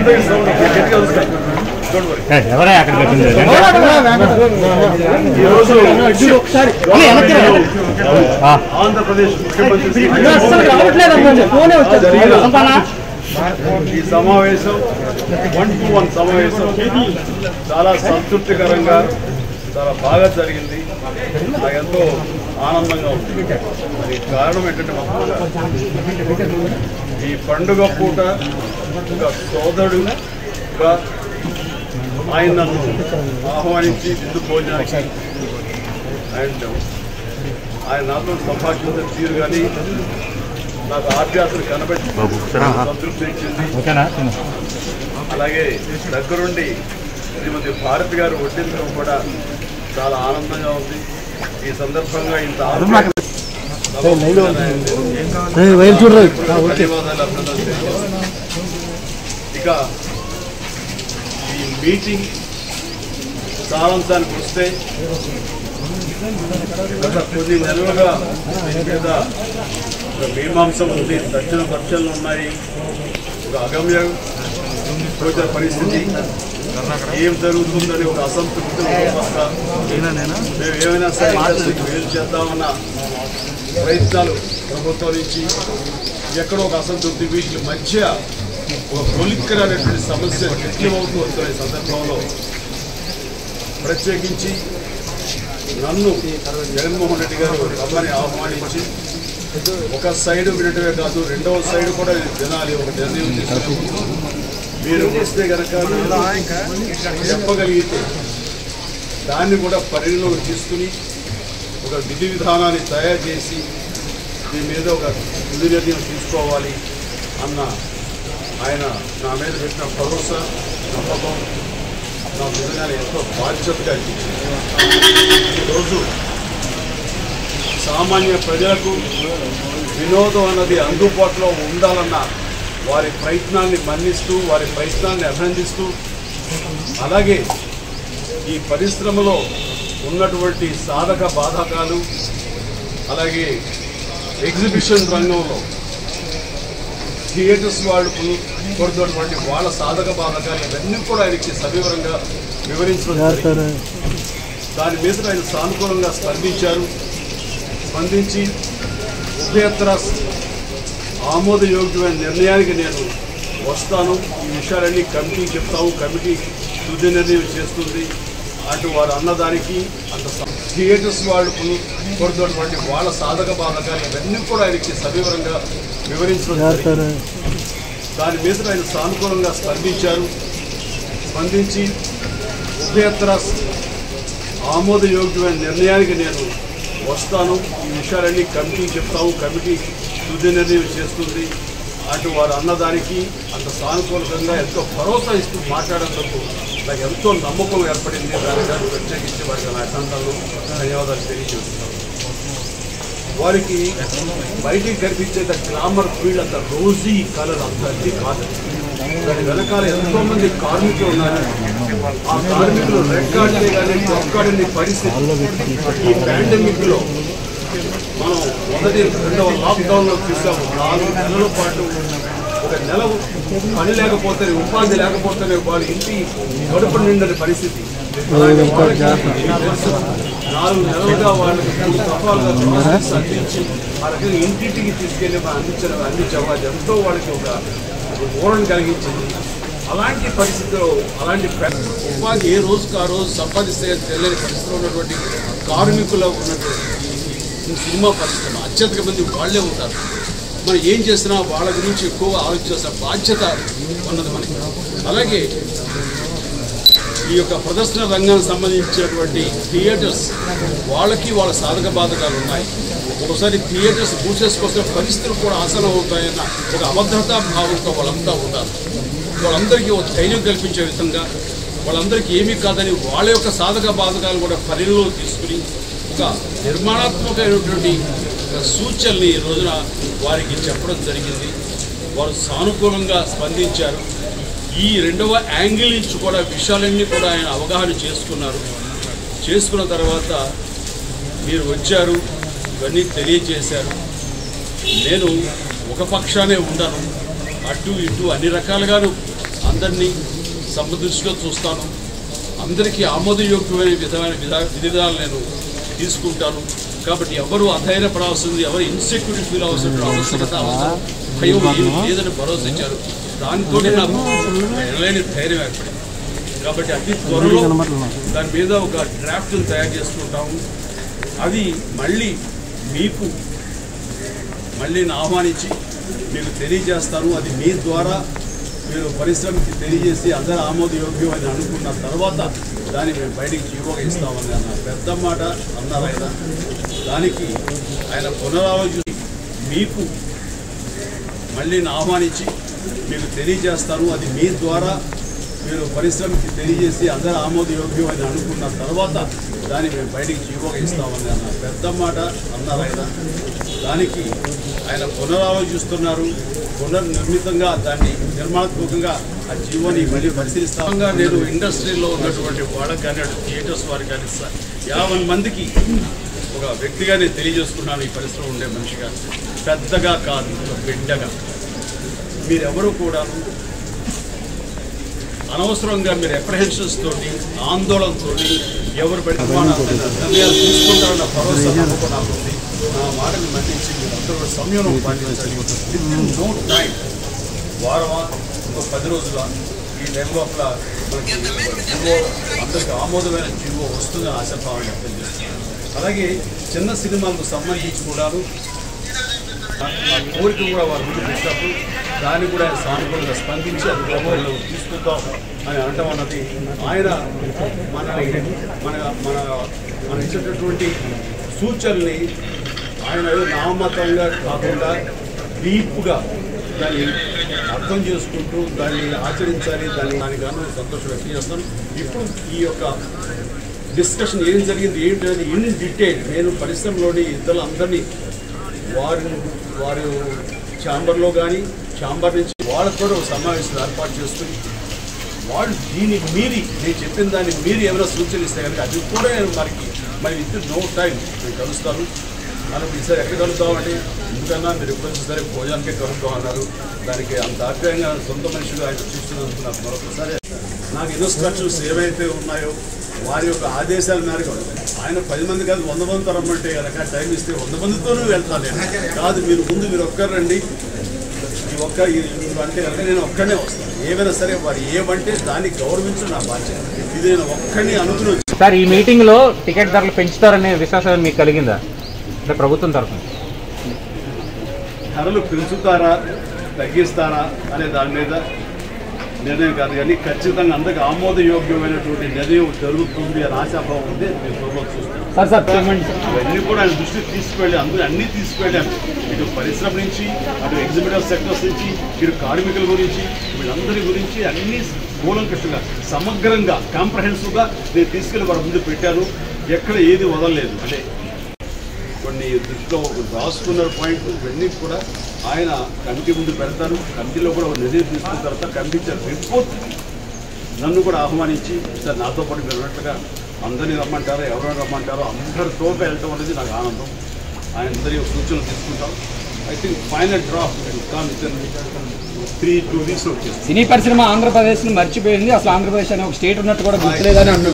ఎవరే అక్కడ పెట్టింది ఈరోజు ఆ. ఆంధ్రప్రదేశ్ ముఖ్యమంత్రి సంపన్న? ఈ సమావేశం వన్ టు వన్ సమావేశం చాలా సంతృప్తికరంగా చాలా బాగా జరిగింది నాకు ఎంతో ఆనందంగా ఉంది మరి కారణం ఏంటంటే మొత్తంగా ఈ పండుగ పూట ఒక సోదరుడుగా ఆయన నన్ను ఆహ్వానించి విందు భోజనానికి అండ్ ఆయన నాతో సంభాషించిన తీరు కానీ నాకు ఆభ్యాసం కనబెట్టి సంతృప్తి ఇచ్చింది ఓకేనా తిను. అలాగే దగ్గరుండి శ్రీమతి భారతి గారు వడ్డించడం కూడా చాలా ఆనందంగా ఉంది ఈ సందర్భంగా ఇంత ఆనందంగా ధన్యవాదాలు అభినందనలు తెలియజేస్తున్నాను. ఇక ఈ మీటింగ్ సారాంశానికి వస్తే గత కొన్ని నెలలుగా దీని మీద ఒక మీమాంసం ఉంది దక్షిణ పక్షాలు ఉన్నాయి ఒక అగమ్య గోచర పరిస్థితి ఏం జరుగుతుందని ఒక అసంతృప్తి ఒక పక్క. మేము ఏమైనా సరే ఇండస్ట్రీకి మేలు చేద్దామన్న ప్రయత్నాలు ప్రభుత్వం నుంచి ఎక్కడో ఒక అసంతృప్తి వీటి మధ్య ఒక కొలిక్కరనేటువంటి సమస్య అవుతూ వస్తున్న ఈ సందర్భంలో ప్రత్యేకించి నన్ను జగన్మోహన్ రెడ్డి గారు రమ్మని ఆహ్వానించి ఒక సైడ్ వినటమే కాదు రెండవ సైడ్ కూడా వినాలి ఒక నిర్ణయం తీసుకున్నప్పుడు మీరు వస్తే కనుక చెప్పగలిగితే దాన్ని కూడా పరిగణలోకి తీసుకుని ఒక విధి విధానాన్ని తయారు చేసి దీని మీద ఒక తుది నిర్ణయం తీసుకోవాలి అన్న ఆయన నా మీద పెట్టిన భరోసా నమ్మకం నా నిజంగానే ఎంతో బాధ్యతగా అనిపించింది ఈరోజు సామాన్య ప్రజలకు వినోదం అన్నది అందుబాటులో ఉండాలన్న వారి ప్రయత్నాన్ని మన్నిస్తూ వారి ప్రయత్నాన్ని అభినందిస్తూ అలాగే ఈ పరిశ్రమలో ఉన్నటువంటి సాధక బాధకాలు అలాగే ఎగ్జిబిషన్ రంగంలో థియేటర్స్ వాళ్ళు కొడుతున్నటువంటి వాళ్ళ సాధక బాధకాలు ఇవన్నీ కూడా ఆయనకి సవివరంగా వివరించడం జరిగింది. దాని మీద ఆయన సానుకూలంగా స్పందించారు స్పందించి ఉభయత్ర ఆమోదయోగ్యమైన నిర్ణయానికి నేను వస్తాను ఈ విషయాలన్నీ కమిటీ చెప్తాము కమిటీ తుది నిర్ణయం చేస్తుంది అటు వారు అన్నదానికి అంత స- థియేటర్స్ వాళ్ళు కొడుతున్నటువంటి వాళ్ళ సాధక బాధకాలు ఇవన్నీ కూడా ఆయనకి సవివరంగా వివరించడం జరిగింది. దాని మీద ఆయన సానుకూలంగా స్పందించారు స్పందించి ఉభయత్ర ఆమోదయోగ్యమైన నిర్ణయానికి నేను వస్తాను ఈ విషయాలన్నీ కమిటీ చెప్తాము కమిటీ తుది నిర్ణయం చేస్తుంది అటు వారు అన్నదానికి అంత సానుకూలంగా ఎంతో భరోసా ఇస్తూ మాట్లాడేందుకు నాకు ఎంతో నమ్మకం ఏర్పడింది దానికని ప్రత్యేకించి వారికి నా అభినందనలు ధన్యవాదాలు తెలియజేస్తున్నాను వారికి బయటికి కనిపించేంత గ్లామర్ ఫీల్డ్ అంత రోజీ కలర్ అంత అది కాదు దాని వెనకాల ఎంతో మంది కార్మికులు ఉన్నారు ఆ కార్మికులు రెక్కాడితే కానీ ఒక్కడిని పరిస్థితి ఈ పాండమిక్ లో మనం మొదటి రెండవ లాక్డౌన్ లో చూసాము నాలుగు నెలల పాటు ఒక నెల పని లేకపోతే ఉపాధి లేకపోతేనే వాళ్ళ ఇంటి గడుపు నిండని పరిస్థితి అలాంటి వాళ్ళకి నాలుగు నెలలుగా వాళ్ళకి మూడు దఫాలుగా గ్రాసరీస్ అందించి ఆ రకంగా ఇంటింటికి తీసుకెళ్ళి మనం అందించడం అందించాము అది ఎంతో వాళ్ళకి ఒక ఒక ఊరణ కలిగించింది అలాంటి పరిస్థితిలో అలాంటి పె- ఉపాధి ఏ రోజుకు ఆ రోజు సంపాదిస్తే తెలియని పరిస్థితిలో ఉన్నటువంటి కార్మికులు ఉన్నటువంటి ఈ సినిమా పరిశ్రమ అత్యధిక మంది వాళ్ళే ఉంటారు మనం ఏం చేసినా వాళ్ళ గురించి ఎక్కువ ఆలోచించాల్సిన బాధ్యత ఉన్నది మనకి అలాగే ఈ యొక్క ప్రదర్శన రంగానికి సంబంధించినటువంటి థియేటర్స్ వాళ్ళకి వాళ్ళ సాధక బాధకాలు ఉన్నాయి ఒకసారి థియేటర్స్ మూసేసుకొస్తున్న పరిస్థితులు కూడా ఆసనం అవుతాయన్న ఒక అభద్రతా భావంతో వాళ్ళంతా ఉంటారు వాళ్ళందరికీ ఒక ధైర్యం కల్పించే విధంగా వాళ్ళందరికీ ఏమీ కాదని వాళ్ళ యొక్క సాధక బాధకాలు కూడా పరిగణలో తీసుకుని ఒక నిర్మాణాత్మకమైనటువంటి ఒక సూచనల్ని ఈ రోజున వారికి చెప్పడం జరిగింది వారు సానుకూలంగా స్పందించారు ఈ రెండవ యాంగిల్ నుంచి కూడా విషయాలన్నీ కూడా ఆయన అవగాహన చేసుకున్నారు చేసుకున్న తర్వాత మీరు వచ్చారు ఇవన్నీ తెలియజేశారు నేను ఒక పక్షానే ఉండను అటు ఇటు అన్ని రకాలుగాను అంద అందరినీ సమదృష్టిలో చూస్తాను అందరికీ ఆమోదయోగ్యమైన విధమైన విధా విధానాలు నేను తీసుకుంటాను కాబట్టి ఎవరు అధైర్యపడాల్సింది ఎవరు ఇన్సెక్యూరిటీ ఫీల్ అవసరం అవసరత అవసరం భయం ఏమీ లేదని భరోసా ఇచ్చారు దానితో నాకు ఎనలేని ధైర్యం ఏర్పడింది కాబట్టి అతి త్వరలో దాని మీద ఒక డ్రాఫ్ట్ని తయారు చేసుకుంటాము అది మళ్ళీ మీకు మళ్ళీ నేను ఆహ్వానించి మీకు తెలియజేస్తాను అది మీ ద్వారా మీరు పరిశ్రమకి తెలియజేసి అందరూ ఆమోదయోగ్యం అని అనుకున్న తర్వాత దాన్ని మేము బయటికి జీవోగా ఇస్తామని అన్న పెద్ద మాట అన్నారు ఆయన దానికి ఆయన పునరాలోచి మీకు మళ్ళీ నేను ఆహ్వానించి మీకు తెలియజేస్తాను అది మీ ద్వారా మీరు పరిశ్రమకి తెలియజేసి అందరూ ఆమోదయోగ్యం అని అనుకున్న తర్వాత దాన్ని మేము బయటికి జీవోగా ఇస్తామని అన్న పెద్ద మాట అన్నారు ఆయన దానికి ఆయన పునరాలోచిస్తున్నారు పునర్నిర్మితంగా దాన్ని నిర్మాణాత్మకంగా ఆ జీవోని మళ్ళీ పరిశీలిస్తామంగా నేను ఇండస్ట్రీలో ఉన్నటువంటి వాళ్ళకి కానీ అటు థియేటర్స్ వారికి కానీ స- యాభై మందికి ఒక వ్యక్తిగా నేను తెలియజేసుకున్నాను ఈ పరిశ్రమ ఉండే మనిషిగా పెద్దగా కాదు ఒక బిడ్డగా మీరెవరూ కూడా అనవసరంగా మీరు అప్రహెన్షన్స్ తోటి ఆందోళనతో ఎవరు పెట్టుకున్న నిర్ణయాలు తీసుకుంటారన్న భరోసా నమ్మకం నాకు ఉంది నా మాటని మన్నించి మీరు అందరూ కూడా సంయమనం పాటించండి విత్ ఇన్ నో టైం వారమా ఇంకో పది రోజుల ఈ నెల లోపల మనకి జీవో అందరికి ఆమోదమైన జీవో వస్తుందని ఆశాభావం వ్యక్తం చేస్తున్నాను అలాగే చిన్న సినిమాలకు సంబంధించి కూడాను ఆ కోరిక కూడా వారు ముందు పెట్టినప్పుడు దాన్ని కూడా ఆయన సానుకూలంగా స్పందించి అది ప్రపోజల్ తీసుకుందాం అని అనటం అన్నది ఆయన మన మన మన మన ఇచ్చినటువంటి సూచనల్ని ఆయన ఏదో నామతంగా కాకుండా డీప్గా దాన్ని అర్థం చేసుకుంటూ దాన్ని ఆచరించాలి దాన్ని దానికి గాను సంతోషం వ్యక్తం చేస్తాను ఇప్పుడు ఈ యొక్క డిస్కషన్ ఏం జరిగింది ఏంటి అనేది ఇన్ డీటెయిల్ నేను పరిశ్రమలోని ఇద్దరు అందరినీ వారి వారి ఛాంబర్లో కానీ ఛాంబర్ నుంచి వాళ్ళతో ఒక సమావేశం ఏర్పాటు చేసుకుని వాళ్ళు దీన్ని మీరి నేను చెప్పిన దాన్ని మీరి ఏమైనా సూచనలు ఇస్తే కనుక అది కూడా నేను మనకి మరి విత్ నో టైం నేను కలుస్తాను మనం ఈసారి ఎక్కడ కలుద్దామండి ఎందుకన్నా మీరు ఎప్పుడు సరే భోజనానికే కలుద్దాం అన్నారు దానికి అంత ఆప్యాయంగా సొంత మనిషిగా ఆయన చూస్తున్నందుకు నాకు మరొకసారి నాకు ఇన్స్ట్రక్షన్స్ ఏవైతే ఉన్నాయో వారి యొక్క ఆదేశాల మేరకు ఆయన పది మంది కాదు వంద మందితో రమ్మంటే కనుక టైం ఇస్తే వంద మందితోనూ వెళ్తాను నేను కాదు మీరు ముందు మీరు ఒక్కరు రండి ఈ ఒక్క ఈ- ఈ అంటే కనుక నేను ఒక్కడనే వస్తాను ఏమైనా సరే వారు ఏమంటే దాన్ని గౌరవించడం నా బాధ్యత ఇది నేను ఒక్కడిని అనుకుని వచ్చి సార్ ఈ మీటింగ్ లో టికెట్ ధరలు పెంచుతారనే విశ్వాసం మీకు కలిగిందా అంటే ప్రభుత్వం తరఫున ధరలు పెంచుతారా తగ్గిస్తారా అనే దాని మీద నిర్ణయం కాదు కానీ ఖచ్చితంగా అందరికి ఆమోదయోగ్యమైనటువంటి నిర్ణయం జరుగుతుంది అని ఆశాభావం ఉంది నేను త్వరలో చూస్తాను సార్ సార్ పేమెంట్ అవన్నీ కూడా ఆయన దృష్టికి తీసుకువెళ్ళి అందరూ అన్నీ తీసుకువెళ్ళాము ఇటు పరిశ్రమ నుంచి అటు ఎగ్జిబిటర్ సెక్టర్స్ నుంచి ఇటు కార్మికుల గురించి వీళ్ళందరి గురించి అన్ని కూలంకషంగా సమగ్రంగా కాంప్రహెన్సివ్గా నేను తీసుకెళ్ళి వారి ముందు పెట్టాను ఎక్కడ ఏది వదలలేదు అంటే కొన్ని దృష్టిలో రాసుకున్న పాయింట్ ఇవన్నీ కూడా ఆయన కమిటీ ముందు పెడతారు కమిటీలో కూడా ఒక నిర్ణయం తీసుకున్న తర్వాత కమిటీ ఇచ్చిన రిపోర్ట్ నన్ను కూడా ఆహ్వానించి సార్ నాతో పాటు మీరు ఉన్నట్లుగా అందరినీ రమ్మంటారో ఎవరైనా రమ్మంటారో అందరితో వెళ్ళటం అనేది నాకు ఆనందం ఆయన అందరి సూచనలు తీసుకుంటాం I think final draft come three two weeks వచ్చేస్తుంది సినీ పరిశ్రమ ఆంధ్రప్రదేశ్ ని మర్చిపోయింది అసలు ఆంధ్రప్రదేశ్ అనే ఒక స్టేట్ ఉన్నట్టు కూడా గుర్తులేదని అన్నారు